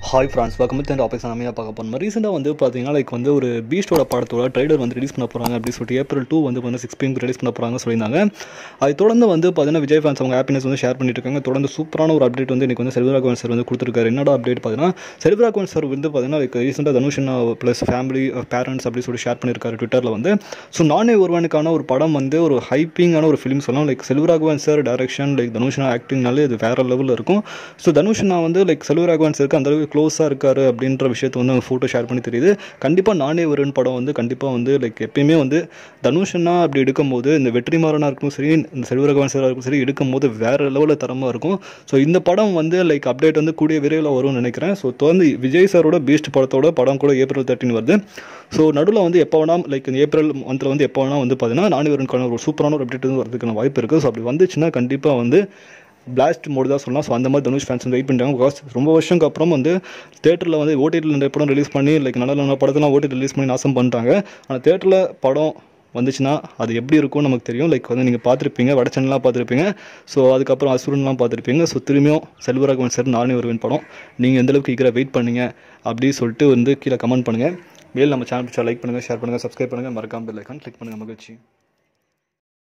hi friends welcome with topics நம்ம பார்க்க போனோம் ரீசெண்டாக வந்து பார்த்தீங்கன்னா லைக் வந்து ஒரு பீஸ்டோட படத்தோட ட்ரைலர் வந்து ரிலீஸ் பண்ண போகிறாங்க அப்படின்னு சொல்லிட்டு ஏப்ரல் டூ வந்து பார்த்தீங்கன்னா சிக்ஸ் பிஎம் ரிலீஸ் பண்ண போகிறாங்க சொல்லியிருந்தாங்க அதை தொடர்ந்து வந்து பார்த்தீங்கன்னா விஜய் ஃபேன்ஸ் அவங்க ஹாப்பினஸ் வந்து ஷேர் பண்ணிட்டு இருக்காங்க தொடர்ந்து சூப்பரான ஒரு அப்டேட் வந்து இன்னைக்கு வந்து செல்வராகவன் சார் வந்து கொடுத்துருக்காரு என்னடா அப்டேட் பார்த்தீங்கன்னா செல்வராகவன் சார் வந்து பார்த்தீங்கன்னா லைக் ரீசெண்டாக தனுஷன் ப்ளஸ் ஃபேமிலி பேரண்ட்ஸ் அப்படி சொல்லி ஷேர் பண்ணியிருக்காரு ட்விட்டரில் வந்து ஸோ நானே ஒருவனுக்கான ஒரு படம் வந்து ஒரு ஹைப்பிங்கான ஒரு ஃபிலிம் சொல்லலாம் like Selvaraghavan sir direction like தனுஷனா ஆக்டிங்னாலே இது வேற லெவலில் இருக்கும் ஸோ தனுஷனா வந்து லைக் செல்வராகவன் சாருக்கு அந்த அளவுக்கு க்ளோஸாக இருக்காரு அப்படின்ற விஷயத்தை வந்து ஃபோட்டோ ஷேர் பண்ணி தெரியுது கண்டிப்பாக நானே வருவன் படம் வந்து கண்டிப்பாக வந்து லைக் எப்பயுமே வந்து தனுஷனா அப்படி எடுக்கும்போது இந்த வெற்றிமாறனாக இருக்கும் சரி இந்த செல்வராகவன் சாராக இருக்கும் சரி எடுக்கும்போது வேற லெவலில் தரமாக இருக்கும் ஸோ இந்த படம் வந்து லைக் அப்டேட் வந்து கூடிய விரைவில் வரும்னு நினைக்கிறேன் ஸோ தொடர்ந்து விஜய் சாரோட பீஸ்ட் படத்தோட படம் கூட ஏப்ரல் தேர்ட்டின் வருது ஸோ நடுவில் வந்து எப்போ வேணால் லைக் இந்த ஏப்ரல் மந்தில் வந்து எப்போ வேணால் வந்து பார்த்தீங்கன்னா நானே வருவனுக்கான ஒரு சூப்பரான ஒரு அப்டேட் வந்து வரதுக்கான வாய்ப்பு இருக்குது ஸோ அப்படி வந்துச்சுன்னா கண்டிப்பாக வந்து பிளாஸ்ட் மோடு தான் சொல்லலாம் ஸோ அந்த மாதிரி தனுஷ் ஃபேன்ஸ் வந்து வெயிட் பண்ணிட்டாங்க பிகாஸ் ரொம்ப வருஷங்களுக்கு அப்புறம் வந்து தேட்டரில் வந்து ஓடிடியில் நிறைய படம் ரிலீஸ் பண்ணி லைக் நல்ல நல்ல படத்தெல்லாம் ஓடிடி ரிலீஸ் பண்ணி நாசம் பண்ணிட்டாங்க ஆனால் தேட்டரில் படம் வந்துச்சுன்னா அது எப்படி இருக்கும்னு நமக்கு தெரியும் லைக் வந்து நீங்கள் பார்த்துருப்பீங்க வட சேனல்லாம் பார்த்துருப்பீங்க ஸோ அதுக்கப்புறம் அசுரன்லாம் பார்த்துருப்பீங்க ஸோ திரும்பியும் செல்வராகவன் சார் நானே வருவேன் படம் நீங்கள் எந்த அளவுக்கு ஈக்கிற வெயிட் பண்ணீங்க அப்படி சொல்லிட்டு வந்து கீழே கமெண்ட் பண்ணுங்கள் மேல் நம்ம சேனல் லைக் பண்ணுங்கள் ஷேர் பண்ணுங்கள் சப்ஸ்கிரைப் பண்ணுங்கள் மறக்காமல் பெல் ஐக்கான் கிளிக் பண்ணுங்கள் மகிழ்ச்சி